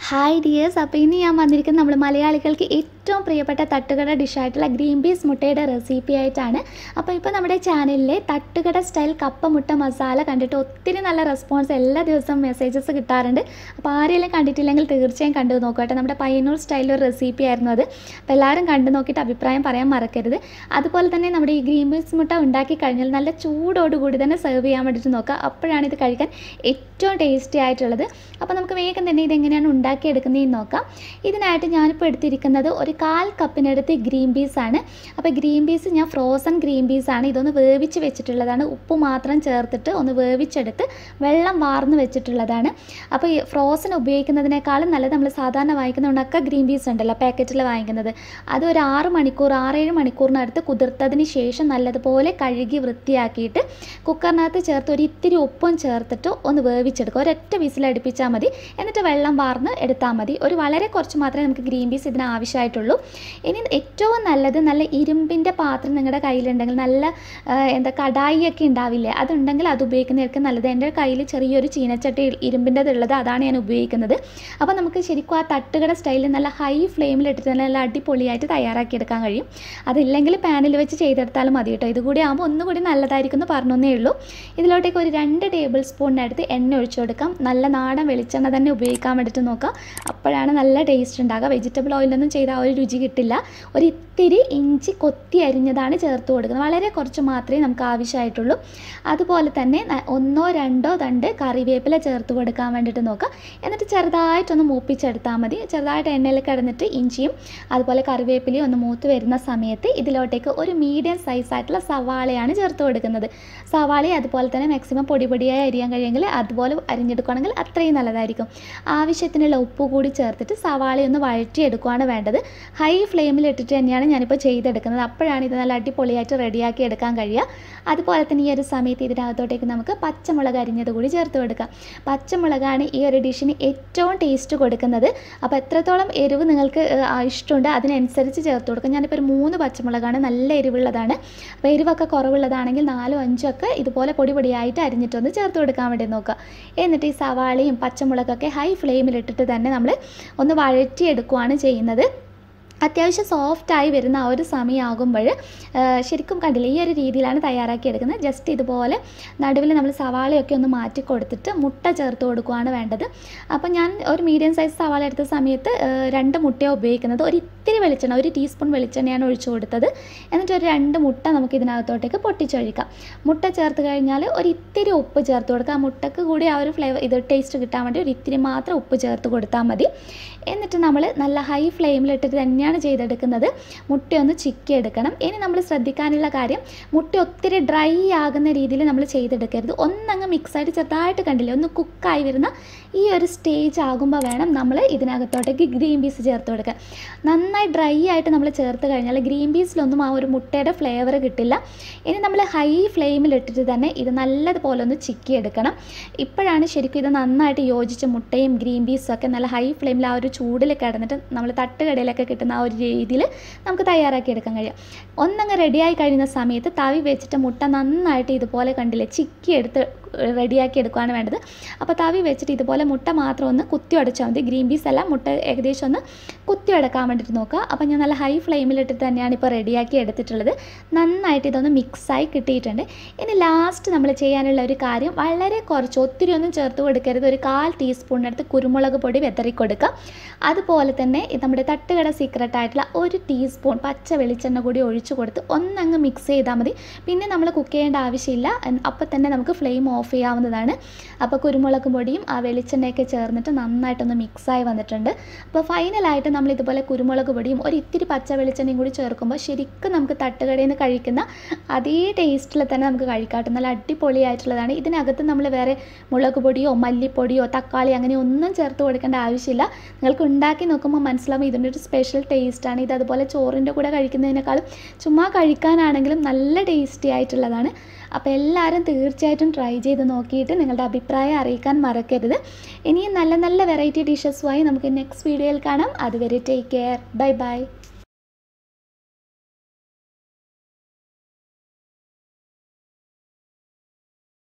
hi dears അപ്പോൾ ഇനി ഞാൻ വന്നിരിക്കുന്നത് നമ്മൾ മലയാളികൾക്ക് ഏറ്റവും പ്രിയപ്പെട്ട തട്ടുകട ഡിഷായിട്ടുള്ള ഗ്രീൻ പീസ് മുട്ടയുടെ റെസിപ്പി ആയിട്ടാണ് അപ്പോൾ ഇപ്പോൾ നമ്മുടെ ചാനലിലെ തട്ടുകട സ്റ്റൈൽ കപ്പ മുട്ട മസാല കണ്ടിട്ട് ഒത്തിരി നല്ല റെസ്പോൺസ് എല്ലാ ദിവസവും മെസ്സേജസ് കിട്ടാറുണ്ട് അപ്പോൾ ആരെങ്കിലും കണ്ടിട്ടില്ലെങ്കിൽ തീർച്ചയായും കണ്ടു നോക്കട്ടെ നമ്മുടെ പയ്യന്നൂർ സ്റ്റൈലിൽ ഒരു റെസിപ്പി ആയിരുന്നു അത് അപ്പോൾ എല്ലാവരും കണ്ടു നോക്കിയിട്ട് അഭിപ്രായം പറയാൻ മറക്കരുത് അതുപോലെ തന്നെ നമ്മുടെ ഈ ഗ്രീൻ പീസ് മുട്ട ഉണ്ടാക്കി കഴിഞ്ഞാൽ നല്ല ചൂടോടുകൂടി തന്നെ സെർവ് ചെയ്യാൻ വേണ്ടിയിട്ട് നോക്കുക അപ്പോഴാണ് ഇത് കഴിക്കാൻ ഏറ്റവും ടേസ്റ്റി ആയിട്ടുള്ളത് അപ്പോൾ നമുക്ക് വേഗം തന്നെ ഇതെങ്ങനെയാണ് ഉണ്ടാക്കിയെടുക്കുന്നതെന്ന് നോക്കാം ഇതിനായിട്ട് ഞാനിപ്പോൾ എടുത്തിരിക്കുന്നത് ഒരു കാൽ കപ്പിനടുത്ത് ഗ്രീൻ പീസ് ആണ് അപ്പോൾ ഗ്രീൻ പീസ് ഞാൻ ഫ്രോസൺ ഗ്രീൻ പീസ് ആണ് ഇതൊന്ന് വേവിച്ച് വെച്ചിട്ടുള്ളതാണ് ഉപ്പ് മാത്രം ചേർത്തിട്ട് ഒന്ന് വേവിച്ചെടുത്ത് വെള്ളം വാർന്ന് വെച്ചിട്ടുള്ളതാണ് അപ്പോൾ ഈ ഫ്രോസൺ ഉപയോഗിക്കുന്നതിനേക്കാളും നല്ലത് നമ്മൾ സാധാരണ വാങ്ങിക്കുന്ന ഉണക്ക ഗ്രീൻ പീസ് ഉണ്ടല്ലോ പാക്കറ്റിൽ വാങ്ങിക്കുന്നത് അത് ഒരു ആറ് മണിക്കൂർ ആറേഴ് മണിക്കൂറിനടുത്ത് കുതിർത്തതിന് ശേഷം നല്ലതുപോലെ കഴുകി വൃത്തിയാക്കിയിട്ട് കുക്കറിനകത്ത് ചേർത്ത് ഒരു ഇത്തിരി ഉപ്പും ചേർത്തിട്ട് ഒന്ന് വേവിച്ചെടുക്കുക ഒരൊറ്റ വിസിൽ അടുപ്പിച്ചാൽ മതി എന്നിട്ട് വെള്ളം വാർന്ന് എടുത്താൽ മതി ഒരു വളരെ കുറച്ച് മാത്രമേ നമുക്ക് ഗ്രീൻ പീസ് ഇതിന് ആവശ്യമായിട്ടുള്ളൂ ഇനി ഏറ്റവും നല്ലത് നല്ല ഇരുമ്പിൻ്റെ പാത്രം നിങ്ങളുടെ കയ്യിലുണ്ടെങ്കിൽ നല്ല ആ, എന്താ കടായിയൊക്കെ ഉണ്ടാവില്ലേ അതുണ്ടെങ്കിൽ അത് ഉപയോഗിക്കുന്നതായിരിക്കും നല്ലത് എൻ്റെ കയ്യിൽ ചെറിയൊരു ചീനച്ചട്ടി ഇരുമ്പിൻ്റെത് ഉള്ളത് അതാണ് ഞാൻ ഉപയോഗിക്കുന്നത് അപ്പോൾ നമുക്ക് ശരിക്കും ആ തട്ടുകട സ്റ്റൈലിൽ നല്ല ഹൈ ഫ്ലെയിമിലിട്ടിട്ട് നല്ല അടിപൊളിയായിട്ട് തയ്യാറാക്കിയെടുക്കാൻ കഴിയും അതില്ലെങ്കിൽ പാനിൽ വെച്ച് ചെയ്തെടുത്താലും മതി കേട്ടോ ഇതുകൂടി ആകുമ്പോൾ ഒന്നുകൂടി നല്ലതായിരിക്കും എന്ന് പറഞ്ഞേ ഉള്ളൂ ഇതിലോട്ടേക്ക് ഒരു രണ്ട് ടേബിൾ സ്പൂണിനടുത്ത് എണ്ണ ഒഴിച്ചു കൊടുക്കാം നല്ല നാടൻ വെളിച്ചെണ്ണ തന്നെ ഉപയോഗിക്കാൻ വേണ്ടിയിട്ട് നോക്കാം അപ്പോഴാണ് നല്ല ടേസ്റ്റ് ഉണ്ടാകുക വെജിറ്റബിൾ ഓയിലൊന്നും ചെയ്താൽ ആ ഒരു രുചി കിട്ടില്ല ഒരു ഇത്തിരി ഇഞ്ചി കൊത്തി അരിഞ്ഞതാണ് ചേർത്ത് കൊടുക്കുന്നത് വളരെ കുറച്ച് മാത്രമേ നമുക്ക് ആവശ്യമായിട്ടുള്ളൂ അതുപോലെ തന്നെ ന- ഒന്നോ രണ്ടോ തണ്ട് കറിവേപ്പില ചേർത്ത് കൊടുക്കാൻ വേണ്ടിയിട്ട് നോക്കുക എന്നിട്ട് ചെറുതായിട്ടൊന്ന് മൂപ്പിച്ചെടുത്താൽ മതി ചെറുതായിട്ട് എണ്ണയിൽ കിടന്നിട്ട് ഇഞ്ചിയും അതുപോലെ കറിവേപ്പിലയും ഒന്ന് മൂത്ത് വരുന്ന സമയത്ത് ഇതിലോട്ടേക്ക് ഒരു മീഡിയം സൈസ് ആയിട്ടുള്ള സവാളയാണ് ചേർത്ത് കൊടുക്കുന്നത് സവാളയും അതുപോലെ തന്നെ മാക്സിമം പൊടി പൊടിയായി അരിയാൻ കഴിയുമെങ്കിൽ അതുപോലെ അരിഞ്ഞെടുക്കുകയാണെങ്കിൽ അത്രയും നല്ലതായിരിക്കും ആവശ്യത്തിനുള്ള ഉപ്പ് കൂടി ചേർത്തിട്ട് സവാളയൊന്ന് വഴറ്റിയെടുക്കുകയാണ് വേണ്ടത് ഹൈ ഫ്ലെയിമിൽ ഇട്ടിട്ട് തന്നെയാണ് ഞാനിപ്പോൾ ചെയ്തെടുക്കുന്നത് അപ്പോഴാണ് ഇത് നല്ല അടിപൊളിയായിട്ട് റെഡിയാക്കി എടുക്കാൻ കഴിയുക അതുപോലെ തന്നെ ഈ ഒരു സമയത്ത് ഇതിനകത്തോട്ടേക്ക് നമുക്ക് പച്ചമുളക് അരിഞ്ഞത് കൂടി ചേർത്ത് കൊടുക്കാം പച്ചമുളകാണ് ഈ ഒരു ഡിഷിന് ഏറ്റവും ടേസ്റ്റ് കൊടുക്കുന്നത് അപ്പോൾ എത്രത്തോളം എരിവ് നിങ്ങൾക്ക് ഏഹ്, ആ, ഇഷ്ടമുണ്ട് അതിനനുസരിച്ച് ചേർത്ത് കൊടുക്കാം ഞാനിപ്പോൾ ഒരു മൂന്ന് പച്ചമുളകാണ് നല്ല എരിവുള്ളതാണ് അപ്പോൾ എരിവൊക്കെ കുറവുള്ളതാണെങ്കിൽ നാലോ അഞ്ചോ ഒക്കെ ഇതുപോലെ പൊടി പൊടിയായിട്ട് അരിഞ്ഞിട്ടൊന്ന് ചേർത്ത് കൊടുക്കാൻ വേണ്ടി നോക്കുക എന്നിട്ട് ഈ സവാളയും പച്ചമുളകൊക്കെ ഹൈ ഫ്ലെയിമിലിട്ടിട്ട് തന്നെ നമ്മൾ ഒന്ന് വഴറ്റിയെടുക്കുകയാണ് ചെയ്യുന്നത് അത്യാവശ്യം സോഫ്റ്റായി വരുന്ന ആ ഒരു സമയമാകുമ്പോൾ ശരിക്കും കണ്ടില്ല ഈ ഒരു രീതിയിലാണ് തയ്യാറാക്കി എടുക്കുന്നത് ജസ്റ്റ് ഇതുപോലെ നടുവിൽ നമ്മൾ സവാളയൊക്കെ ഒന്ന് മാറ്റി കൊടുത്തിട്ട് മുട്ട ചേർത്ത് കൊടുക്കുകയാണ് വേണ്ടത് അപ്പോൾ ഞാൻ ഒരു മീഡിയം സൈസ് സവാള എടുത്ത സമയത്ത് ആ, രണ്ട് മുട്ടയാണ് ഉപയോഗിക്കുന്നത് ഒരു ഇത്തിരി വെളിച്ചെണ്ണ ഒരു ടീസ്പൂൺ വെളിച്ചെണ്ണയാണ് ഒഴിച്ചു കൊടുത്തത് എന്നിട്ട് ഒരു രണ്ട് മുട്ട നമുക്ക് ഇതിനകത്തോട്ടേക്ക് പൊട്ടിച്ചൊഴിക്കാം മുട്ട ചേർത്ത് കഴിഞ്ഞാൽ ഒരു ഇത്തിരി ഉപ്പ് ചേർത്ത് കൊടുക്കുക ആ മുട്ടക്ക് കൂടി ആ ഒരു ഫ്ലേവർ ഇത് ടേസ്റ്റ് കിട്ടാൻ വേണ്ടി ഒരു ഇത്തിരി മാത്രം ഉപ്പ് ചേർത്ത് കൊടുത്താൽ മതി എന്നിട്ട് നമ്മൾ നല്ല ഹൈ ഫ്ലെയിമിലിട്ടിട്ട് തന്നെയാണ് ചെയ്തെടുക്കുന്നത് മുട്ടയൊന്ന് ചിക്കി എടുക്കണം ഇനി നമ്മൾ ശ്രദ്ധിക്കാനുള്ള കാര്യം മുട്ട ഒത്തിരി ഡ്രൈ ആകുന്ന രീതിയിൽ നമ്മൾ ചെയ്തെടുക്കരുത് ഒന്നങ്ങ് മിക്സായിട്ട് ചെറുതായിട്ട് കണ്ടില്ലേ ഒന്ന് കുക്കായി വരുന്ന ഈ ഒരു സ്റ്റേജ് ആകുമ്പോൾ വേണം നമ്മൾ ഇതിനകത്തോട്ടേക്ക് ഗ്രീൻ പീസ് ചേർത്ത് കൊടുക്കാൻ നന്നായി ഡ്രൈ ആയിട്ട് നമ്മൾ ചേർത്ത് കഴിഞ്ഞാൽ ഗ്രീൻ പീസിലൊന്നും ആ ഒരു മുട്ടയുടെ ഫ്ലേവർ കിട്ടില്ല ഇനി നമ്മൾ ഹൈ ഫ്ലെയിമിൽ ഇട്ടിട്ട് തന്നെ ഇത് നല്ലതുപോലെ ഒന്ന് ചിക്കി എടുക്കണം ഇപ്പോഴാണ് ശരിക്കും ഇത് നന്നായിട്ട് യോജിച്ച് മുട്ടയും ഗ്രീൻ പീസും ഒക്കെ നല്ല ഹൈ ഫ്ലെയിമിൽ ആ ഒരു ചൂടിൽ കിടന്നിട്ട് നമ്മൾ തട്ടുകടയിലൊക്കെ കിട്ടുന്ന ആ ഒരു രീതിയിൽ നമുക്ക് തയ്യാറാക്കി എടുക്കാൻ കഴിയും ഒന്നങ്ങ് റെഡിയായി കഴിയുന്ന സമയത്ത് തവി വെച്ചിട്ട് മുട്ട നന്നായിട്ട് ഇതുപോലെ കണ്ടില്ലേ ചിക്കി എടുത്ത് റെഡിയാക്കി എടുക്കുകയാണ് വേണ്ടത് അപ്പോൾ തവി വെച്ചിട്ട് ഇതുപോലെ മുട്ട മാത്രം ഒന്ന് കുത്തി ഉടച്ചാൽ മതി ഗ്രീൻ പീസ് അല്ല മുട്ട ഏകദേശം ഒന്ന് കുത്തി ഉടക്കാൻ വേണ്ടിയിട്ട് നോക്കുക അപ്പോൾ ഞാൻ നല്ല ഹൈ ഫ്ലെയിമിലിട്ടിട്ട് തന്നെയാണ് ഇപ്പോൾ റെഡിയാക്കി എടുത്തിട്ടുള്ളത് നന്നായിട്ട് ഇതൊന്ന് മിക്സായി കിട്ടിയിട്ടുണ്ട് ഇനി ലാസ്റ്റ് നമ്മൾ ചെയ്യാനുള്ള ഒരു കാര്യം വളരെ കുറച്ച് ഒത്തിരി ഒന്നും ചേർത്ത് കൊടുക്കരുത് ഒരു കാൽ ടീസ്പൂണിനടുത്ത് കുരുമുളക് പൊടി വെതറി കൊടുക്കുക അതുപോലെ തന്നെ ഇത് നമ്മുടെ തട്ടുകട സീക്രട്ട് ആയിട്ടുള്ള ഒരു ടീസ്പൂൺ പച്ച വെളിച്ചെണ്ണ കൂടി ഒഴിച്ചു കൊടുത്ത് ഒന്നങ്ങ് മിക്സ് ചെയ്താൽ മതി പിന്നെ നമ്മൾ കുക്ക് ചെയ്യേണ്ട ആവശ്യമില്ല അപ്പോൾ തന്നെ നമുക്ക് ഫ്ലെയിം ഓഫ് ചെയ്യാവുന്നതാണ് അപ്പോൾ കുരുമുളക് പൊടിയും ആ വെളിച്ചെണ്ണയൊക്കെ ചേർന്നിട്ട് നന്നായിട്ടൊന്ന് മിക്സായി വന്നിട്ടുണ്ട് അപ്പോൾ ഫൈനലായിട്ട് നമ്മൾ ഇതുപോലെ കുരുമുളക് പൊടിയും ഒരു ഇത്തിരി പച്ച വെളിച്ചെണ്ണയും കൂടി ചേർക്കുമ്പോൾ ശരിക്കും നമുക്ക് തട്ടുകടയിൽ നിന്ന് കഴിക്കുന്ന അതേ ടേസ്റ്റിൽ തന്നെ നമുക്ക് കഴിക്കാട്ടോ നല്ല അടിപൊളിയായിട്ടുള്ളതാണ് ഇതിനകത്ത് നമ്മൾ വേറെ മുളക് പൊടിയോ മല്ലിപ്പൊടിയോ തക്കാളി അങ്ങനെ ഒന്നും ചേർത്ത് കൊടുക്കേണ്ട ആവശ്യമില്ല നിങ്ങൾക്ക് ഉണ്ടാക്കി നോക്കുമ്പോൾ മനസ്സിലാവും ഇതിൻ്റെ ഒരു സ്പെഷ്യൽ ടേസ്റ്റാണ് ഇത് അതുപോലെ ചോറിൻ്റെ കൂടെ കഴിക്കുന്നതിനേക്കാളും ചുമ്മാ കഴിക്കാനാണെങ്കിലും നല്ല ടേസ്റ്റി ആയിട്ടുള്ളതാണ് അപ്പോൾ എല്ലാവരും തീർച്ചയായിട്ടും ട്രൈ ചെയ്ത് നോക്കിയിട്ട് നിങ്ങളുടെ അഭിപ്രായം അറിയിക്കാൻ മറക്കരുത് ഇനിയും നല്ല നല്ല വെറൈറ്റി ഡിഷസുമായി നമുക്ക് നെക്സ്റ്റ് വീഡിയോയിൽ കാണാം അതുവരെ ടേക്ക് കെയർ ബൈ ബൈ